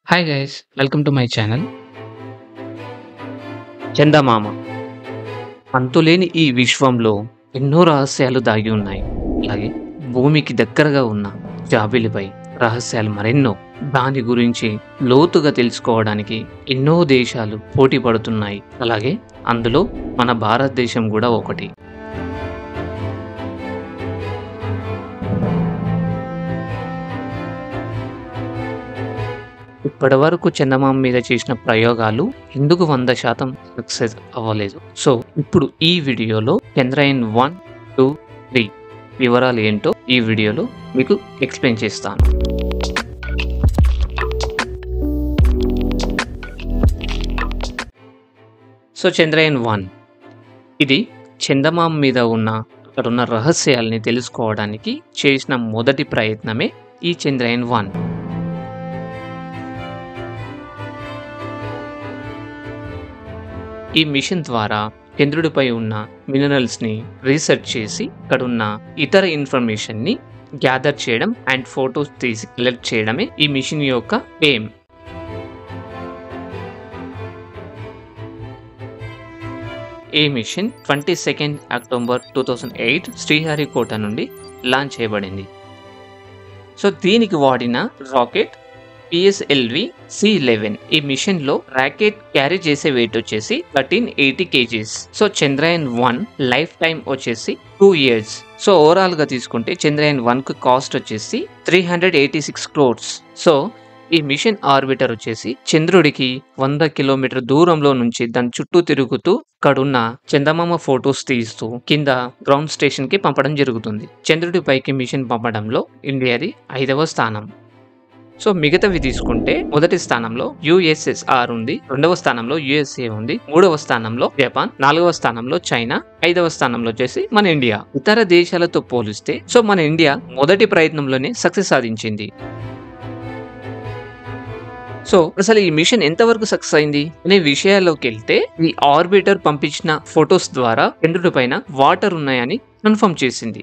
hi guys welcome to my channel చందమామ అంతులేని ఈ విశ్వంలో ఎన్నో రహస్యాలు దాగి ఉన్నాయి అలాగే భూమికి దగ్గరగా ఉన్న జాబిలిపై రహస్యాలు మరెన్నో దాని గురించి లోతుగా తెలుసుకోవడానికి ఎన్నో దేశాలు పోటీ పడుతున్నాయి అలాగే అందులో మన భారతదేశం కూడా ఒకటి ఇప్పటి వరకు చందమామ మీద చేసిన ప్రయోగాలు ఎందుకు వంద శాతం సక్సెస్ అవ్వలేదు సో ఇప్పుడు ఈ వీడియోలో చంద్రయాన్ వన్ టూ త్రీ వివరాలు ఏంటో ఈ వీడియోలో మీకు ఎక్స్ప్లెయిన్ చేస్తాను సో చంద్రయాన్ వన్ ఇది చందమామ మీద ఉన్న అక్కడ ఉన్న రహస్యాల్ని తెలుసుకోవడానికి చేసిన మొదటి ప్రయత్నమే ఈ చంద్రయాన్ వన్ ఈ మిషన్ ద్వారా చంద్రుడిపై ఉన్న మినరల్స్ని రీసెర్చ్ చేసి అక్కడున్న ఇతర ఇన్ఫర్మేషన్ని గ్యాదర్ చేయడం అండ్ ఫొటోస్ తీసి కలెక్ట్ చేయడమే ఈ మిషన్ యొక్క ఎయిమ్ ఈ mission twenty second October two thousand eight Sriharikota నుండి లాంచ్ చేయబడింది సో దీనికి వాడిన రాకెట్ పిఎస్ఎల్వి సి లెవెన్ ఈ మిషన్ లో రాకెట్ క్యారీ చేసే వెయిట్ వచ్చేసి thirteen eighty kgs so Chandrayaan one life time వచ్చేసి టూ ఇయర్స్ సో ఓవరాల్ గా తీసుకుంటే చంద్రయాన్ వన్ కు కాస్ట్ వచ్చేసి three hundred eighty six crores so ఈ మిషన్ ఆర్బిటర్ వచ్చేసి చంద్రుడికి వంద కిలోమీటర్ దూరంలో నుంచి దాని చుట్టూ తిరుగుతూ అక్కడున్న చందమామ ఫొటోస్ తీస్తూ కింద గ్రౌండ్ స్టేషన్ కి పంపడం జరుగుతుంది చంద్రుడి పైకి మిషన్ పంపడంలో ఇండియాది ఐదవ స్థానం సో మిగతావి తీసుకుంటే మొదటి స్థానంలో యుఎస్ఎస్ఆర్ ఉంది రెండవ స్థానంలో యుఎస్ఏ ఉంది మూడవ స్థానంలో జపాన్ నాలుగవ స్థానంలో చైనా ఐదవ స్థానంలో వచ్చేసి మన ఇండియా ఇతర దేశాలతో పోలిస్తే సో మన ఇండియా మొదటి ప్రయత్నంలోనే సక్సెస్ సాధించింది సో అసలు ఈ మిషన్ ఎంతవరకు సక్సెస్ అయింది అనే విషయాల్లోకి వెళ్తే ఈ ఆర్బిటర్ పంపించిన ఫొటోస్ ద్వారా చంద్రుడి పైన వాటర్ ఉన్నాయని కన్ఫర్మ్ చేసింది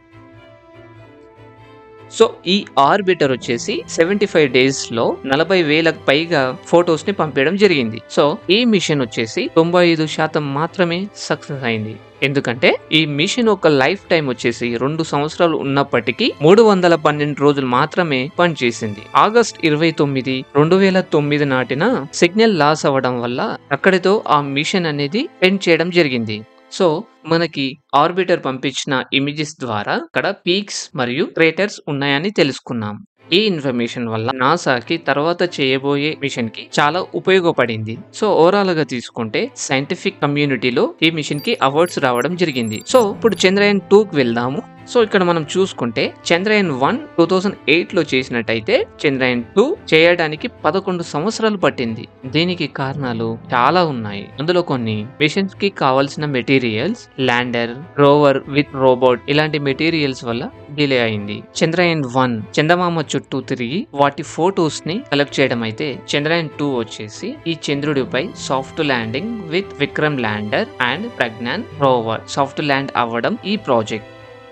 సో ఈ ఆర్బిటర్ వచ్చేసి సెవెంటీ ఫైవ్ డేస్ లో నలభై వేలకు పైగా ఫొటోస్ ని పంపించడం జరిగింది సో ఈ మిషన్ వచ్చేసి తొంభై ఐదు శాతం మాత్రమే సక్సెస్ అయింది ఎందుకంటే ఈ మిషన్ ఒక లైఫ్ టైం వచ్చేసి రెండు సంవత్సరాలు ఉన్నప్పటికీ మూడు వందల పన్నెండు రోజులు మాత్రమే పనిచేసింది ఆగస్ట్ ఇరవై తొమ్మిది రెండు వేల తొమ్మిది నాటిన సిగ్నల్ లాస్ అవ్వడం వల్ల అక్కడితో ఆ మిషన్ అనేది ఎండ్ చేయడం జరిగింది సో మనకి ఆర్బిటర్ పంపించిన ఇమేజెస్ ద్వారా అక్కడ పీక్స్ మరియు క్రేటర్స్ ఉన్నాయని తెలుసుకున్నాం ఈ ఇన్ఫర్మేషన్ వల్ల నాసాకి తర్వాత చేయబోయే మిషన్ కి చాలా ఉపయోగపడింది సో ఓవరాల్ గా తీసుకుంటే సైంటిఫిక్ కమ్యూనిటీలో ఈ మిషన్ కి అవార్డ్స్ రావడం జరిగింది సో ఇప్పుడు చంద్రయాన్ టూ కి వెళ్దాము సో ఇక్కడ మనం చూసుకుంటే Chandrayaan one two thousand eight లో చేసినట్టయితే చంద్రయాన్ టూ చేయడానికి పదకొండు సంవత్సరాలు పట్టింది దీనికి కారణాలు చాలా ఉన్నాయి అందులో కొన్ని మిషన్స్ కి కావాల్సిన materials lander rover with robot ఇలాంటి మెటీరియల్స్ వల్ల డిలే అయింది చంద్రయాన్ వన్ చందమామ చుట్టూ తిరిగి వాటి ఫొటోస్ ని కలెక్ట్ చేయడం అయితే చంద్రయాన్ టూ వచ్చేసి ఈ చంద్రుడిపై soft landing with Vikram lander and Pragyan rover soft land అవ్వడం ఈ ప్రాజెక్ట్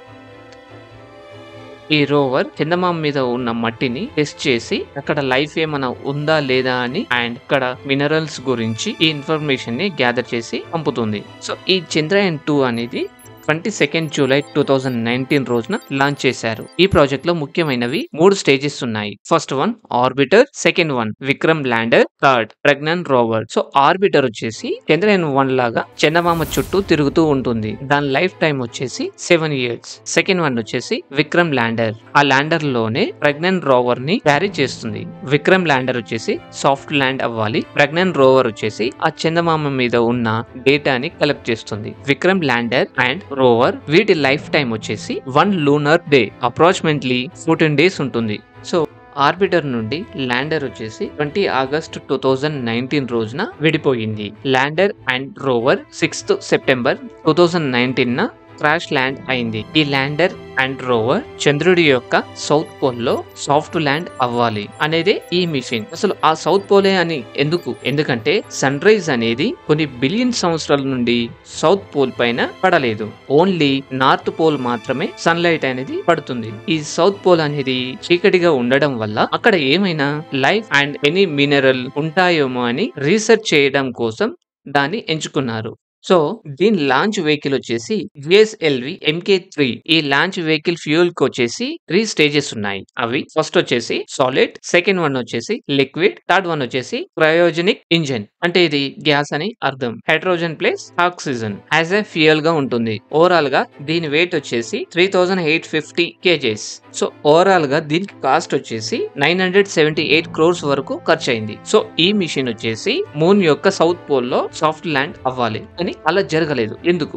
ఈ రోవర్ చందమామ మీద ఉన్న మట్టిని టెస్ట్ చేసి అక్కడ లైఫ్ ఏమైనా ఉందా లేదా అని అండ్ అక్కడ మినరల్స్ గురించి ఈ ఇన్ఫర్మేషన్ ని గ్యాదర్ చేసి పంపుతుంది సో ఈ చంద్రయాన్ టూ అనేది twenty second July two thousand nineteen రోజున లాంచ్ చేశారు ఈ ప్రాజెక్ట్ లో ముఖ్యమైనవి మూడు స్టేజెస్ ఉన్నాయి first one orbiter second one Vikram lander third Pragyan rover so orbiter వచ్చేసి చంద్రయాన్ వన్ లాగా చందమామ చుట్టూ తిరుగుతూ ఉంటుంది దాని లైఫ్ టైం వచ్చేసి సెవెన్ ఇయర్స్ సెకండ్ వన్ వచ్చేసి విక్రమ్ ల్యాండర్ ఆ ల్యాండర్ లోనే ప్రజ్ఞాన్ రోవర్ ని క్యారీ చేస్తుంది విక్రమ్ ల్యాండర్ వచ్చేసి సాఫ్ట్ ల్యాండ్ అవ్వాలి ప్రజ్ఞాన్ రోవర్ వచ్చేసి ఆ చందమామ మీద ఉన్న డేటాని కలెక్ట్ చేస్తుంది విక్రమ్ ల్యాండర్ అండ్ రోవర్ వీటి లైఫ్ టైం వచ్చేసి one lunar day approximately fourteen days ఉంటుంది సో ఆర్బిటర్ నుండి ల్యాండర్ వచ్చేసి twenty August two thousand nineteen రోజున విడిపోయింది lander and rover sixth September two thousand nineteen న క్రాష్ ల్యాండ్ అయింది ఈ ల్యాండర్ అండ్ రోవర్ చంద్రుడి యొక్క సౌత్ పోల్ లో సాఫ్ట్ ల్యాండ్ అవ్వాలి అనేదే ఈ మిషన్ అసలు ఆ సౌత్ పోలే అని ఎందుకు ఎందుకంటే సన్ రైజ్ అనేది కొన్ని బిలియన్ సంవత్సరాల నుండి సౌత్ పోల్ పైన పడలేదు ఓన్లీ నార్త్ పోల్ మాత్రమే సన్లైట్ అనేది పడుతుంది ఈ సౌత్ పోల్ అనేది చీకటిగా ఉండడం వల్ల అక్కడ ఏమైనా లైఫ్ అండ్ ఎనీ మినరల్ ఉంటాయేమో అని రీసెర్చ్ చేయడం కోసం దాన్ని ఎంచుకున్నారు సో దీని లాంచ్ వెహికల్ వచ్చేసి జిఎస్ఎల్వి ఎంకే త్రీ ఈ లాంచ్ వెహికల్ ఫ్యూయల్ కి వచ్చేసి త్రీ స్టేజెస్ ఉన్నాయి అవి ఫస్ట్ వచ్చేసి సాలిడ్ సెకండ్ వన్ వచ్చేసి లిక్విడ్ థర్డ్ వన్ వచ్చేసి క్రయోజనిక్ ఇంజిన్ అంటే ఇది గ్యాస్ అని అర్థం hydrogen plus oxygen as a fuel గా ఉంటుంది ఓవరాల్ గా దీని వెయిట్ వచ్చేసి three thousand eight fifty kgs so overall గా దీనికి కాస్ట్ వచ్చేసి nine hundred seventy eight crores వరకు ఖర్చు అయింది సో ఈ మిషన్ వచ్చేసి మూన్ యొక్క సౌత్ పోల్ లో సాఫ్ట్ ల్యాండ్ అవ్వాలి అని అలా జరగలేదు ఎందుకు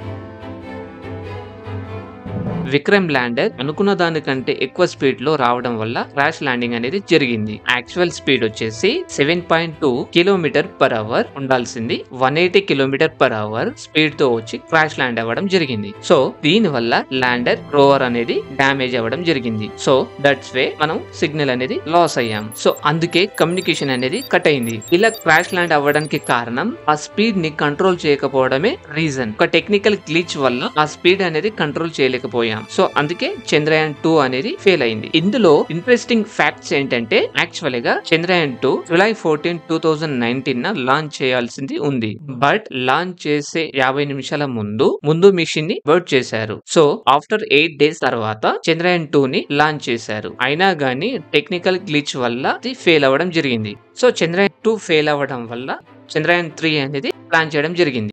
విక్రమ్ ల్యాండర్ అనుకున్న దానికంటే ఎక్కువ స్పీడ్ లో రావడం వల్ల క్రాష్ ల్యాండింగ్ అనేది జరిగింది యాక్చువల్ స్పీడ్ వచ్చేసి seven point two kilometre per hour ఉండాల్సింది one eighty kilometre per hour speed తో వచ్చి క్రాష్ ల్యాండ్ అవ్వడం జరిగింది సో దీని వల్ల ల్యాండర్ రోవర్ అనేది డ్యామేజ్ అవ్వడం జరిగింది సో దట్స్ వే మనం సిగ్నల్ అనేది లాస్ అయ్యాం సో అందుకే కమ్యూనికేషన్ అనేది కట్ అయింది ఇలా క్రాష్ ల్యాండ్ అవ్వడానికి కారణం ఆ స్పీడ్ ని కంట్రోల్ చేయకపోవడమే రీజన్ ఒక టెక్నికల్ గ్లిచ్ వల్ల ఆ స్పీడ్ అనేది కంట్రోల్ చేయలేకపోయాం సో అందుకే చంద్రయాన్ టూ అనేది ఫెయిల్ అయింది ఇందులో ఇంట్రెస్టింగ్ ఫ్యాక్ట్స్ ఏంటంటే యాక్చువల్ గా Chandrayaan two July fourteen two thousand nineteen launch చేయాల్సింది ఉంది బట్ లాంచ్ చేసే యాభై నిమిషాల ముందు ముందు మిషన్ ని బర్డ్ చేశారు సో ఆఫ్టర్ ఎయిట్ డేస్ తర్వాత చంద్రయాన్ టూ ని లాంచ్ చేశారు అయినా గానీ టెక్నికల్ గ్లిచ్ వల్ల ఇది ఫెయిల్ అవ్వడం జరిగింది సో చంద్రయాన్ టూ ఫెయిల్ అవ్వడం వల్ల చంద్రయాన్ త్రీ అనేది ప్లాన్ చేయడం జరిగింది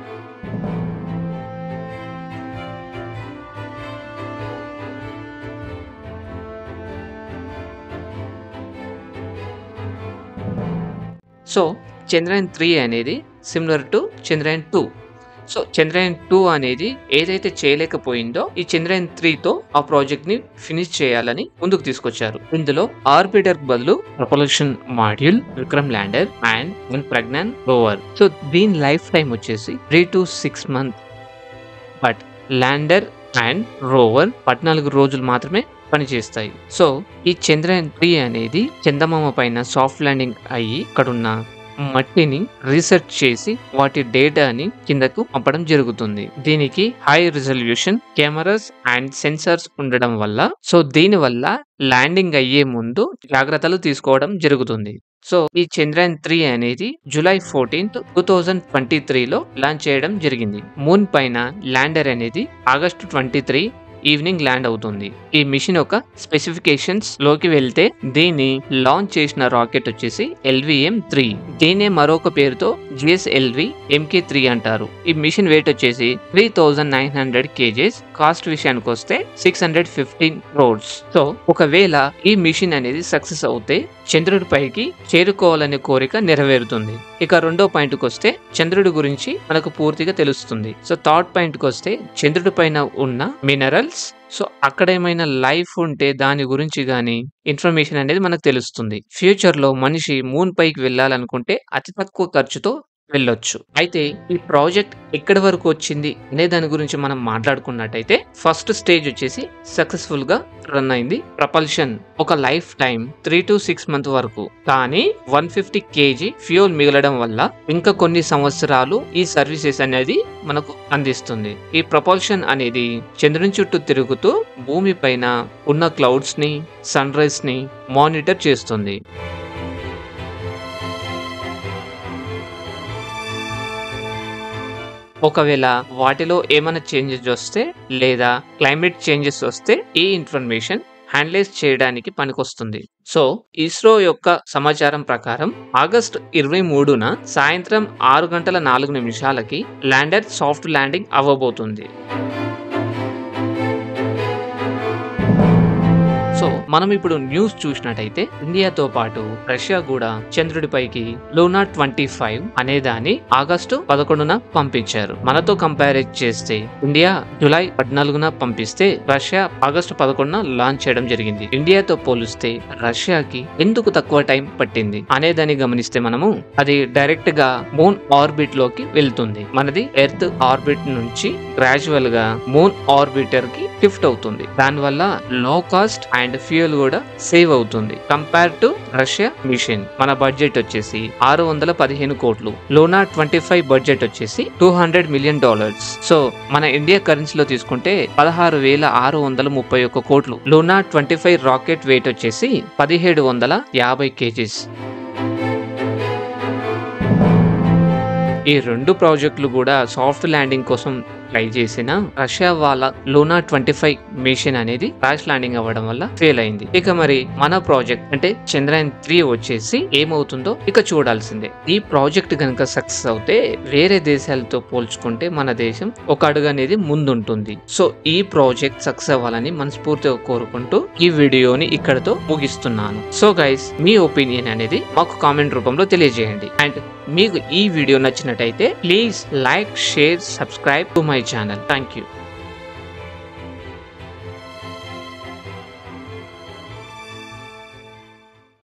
సో చంద్రయాన్ త్రీ అనేది similar to Chandrayaan two so Chandrayaan two అనేది ఏదైతే చేయలేకపోయిందో ఈ చంద్రయాన్ త్రీతో ఆ ప్రాజెక్ట్ ని ఫినిష్ చేయాలని ముందుకు తీసుకొచ్చారు ఇందులో ఆర్బిటర్ బదులు propulsion module Vikram lander and one Pragyan rover so దీని లైఫ్ టైం వచ్చేసి three to six month but lander and rover పద్నాలుగు రోజులు మాత్రమే పనిచేస్తాయి సో ఈ చంద్రయాన్ త్రీ అనేది చందమామ పైన సాఫ్ట్ ల్యాండింగ్ అయ్యి ఇక్కడున్న మట్టిని రీసెర్చ్ చేసి వాటి డేటాని కిందకు పంపడం జరుగుతుంది దీనికి high resolution cameras and sensors ఉండడం వల్ల సో దీని వల్ల ల్యాండింగ్ అయ్యే ముందు జాగ్రత్తలు తీసుకోవడం జరుగుతుంది సో ఈ చంద్రయాన్ త్రీ అనేది July fourteenth two thousand twenty త్రీలో లాంచ్ చేయడం జరిగింది మూన్ పైన ల్యాండర్ అనేది August twenty three evening land అవుతుంది ఈ మిషన్ యొక్క స్పెసిఫికేషన్స్ లోకి వెళ్తే దీన్ని లాంచ్ చేసిన రాకెట్ వచ్చేసి ఎల్విఎం త్రీ దీనే మరొక పేరుతో జిఎస్ఎల్వి ఎంకే త్రీ అంటారు ఈ మిషన్ వెయిట్ వచ్చేసి three thousand nine hundred kgs cost విషయానికి వస్తే six hundred fifteen crores so ఒకవేళ ఈ మిషన్ అనేది సక్సెస్ అవుతే చంద్రుడి పైకి చేరుకోవాలనే కోరిక నెరవేరుతుంది ఇక రెండో పాయింట్ కి వస్తే చంద్రుడి గురించి మనకు పూర్తిగా తెలుస్తుంది సో థర్డ్ పాయింట్ కి వస్తే చంద్రుడి పైన ఉన్న మినరల్స్ సో అక్కడ ఏమైనా లైఫ్ ఉంటే దాని గురించి గానీ ఇన్ఫర్మేషన్ అనేది మనకు తెలుస్తుంది ఫ్యూచర్ లో మనిషి మూన్ పైకి వెళ్ళాలనుకుంటే అతి తక్కువ ఖర్చుతో వెళ్ళొచ్చు అయితే ఈ ప్రాజెక్ట్ ఎక్కడి వరకు వచ్చింది అనే దాని గురించి మనం మాట్లాడుకున్నట్టయితే ఫస్ట్ స్టేజ్ వచ్చేసి సక్సెస్ఫుల్ గా రన్ అయింది ప్రపల్షన్ ఒక life time three to six month వరకు కానీ వన్ ఫిఫ్టీ కేజీ ఫ్యూల్ మిగలడం వల్ల ఇంకా కొన్ని సంవత్సరాలు ఈ సర్వీసెస్ అనేది మనకు అందిస్తుంది ఈ ప్రపల్షన్ అనేది చంద్రుని చుట్టూ తిరుగుతూ భూమి పైన ఉన్న క్లౌడ్స్ ని సన్ రైజ్ ని మానిటర్ చేస్తుంది ఒకవేళ వాటిలో ఏమైనా చేంజెస్ వస్తే లేదా క్లైమేట్ చేంజెస్ వస్తే ఈ ఇన్ఫర్మేషన్ హ్యాండ్లైజ్ చేయడానికి పనికొస్తుంది సో ఇస్రో యొక్క సమాచారం ప్రకారం ఆగస్ట్ ఇరవై మూడున సాయంత్రం ఆరు గంటల నాలుగు నిమిషాలకి ల్యాండర్ సాఫ్ట్ ల్యాండింగ్ అవ్వబోతుంది సో మనం ఇప్పుడు న్యూస్ చూసినట్టయితే ఇండియాతో పాటు రష్యా కూడా చంద్రుడిపైకి లూనా ట్వంటీ ఫైవ్ అనే దాన్ని ఆగస్టు పదకొండున పంపించారు మనతో కంపేర్ చేస్తే ఇండియా జులై పద్నాలుగున పంపిస్తే రష్యా ఆగస్టు పదకొండున లాంచ్ చేయడం జరిగింది ఇండియాతో పోలిస్తే రష్యాకి ఎందుకు తక్కువ టైం పట్టింది అనేదాన్ని గమనిస్తే మనము అది డైరెక్ట్ గా మూన్ ఆర్బిట్ లోకి వెళ్తుంది మనది ఎర్త్ ఆర్బిట్ నుంచి గ్రాజువల్ గా మూన్ ఆర్బిటర్ కి షిఫ్ట్ అవుతుంది దానివల్ల లో కాస్ట్ అండ్ ఫ్యూయల్ కూడా సేవ్ అవుతుంది కంపేర్ టు రష్యా మిషన్ మన బడ్జెట్ వచ్చేసి ఆరు వందల పదిహేను కోట్లు లోనా ట్వంటీ ఫైవ్ బడ్జెట్ వచ్చేసి two hundred million dollars so మన ఇండియా కరెన్సీలో తీసుకుంటే పదహారు వేల ఆరు వందల ముప్పై ఒక్క కోట్లు Luna twenty five rocket wait వచ్చేసి పదిహేడు వందల యాభై కేజీస్ ఈ రెండు ప్రాజెక్టులు కూడా సాఫ్ట్ ల్యాండింగ్ కోసం ట్రై చేసిన రష్యా వాళ్ళ లూనా ట్వంటీ ఫైవ్ మిషన్ అనేది క్రాష్ ల్యాండింగ్ అవ్వడం వల్ల ఫెయిల్ అయింది ఇక మరి మన ప్రాజెక్ట్ అంటే చంద్రయాన్ త్రీ వచ్చేసి ఏమవుతుందో ఇక చూడాల్సిందే ఈ ప్రాజెక్ట్ కనుక సక్సెస్ అవుతే వేరే దేశాలతో పోల్చుకుంటే మన దేశం ఒక అడుగు అనేది ముందుంటుంది సో ఈ ప్రాజెక్ట్ సక్సెస్ అవ్వాలని మనస్ఫూర్తిగా కోరుకుంటూ ఈ వీడియోని ఇక్కడతో ముగిస్తున్నాను సో గైస్ మీ ఒపీనియన్ అనేది మాకు కామెంట్ రూపంలో తెలియజేయండి అండ్ మీకు ఈ వీడియో నచ్చినట్టయితే please like share subscribe to my channel thank you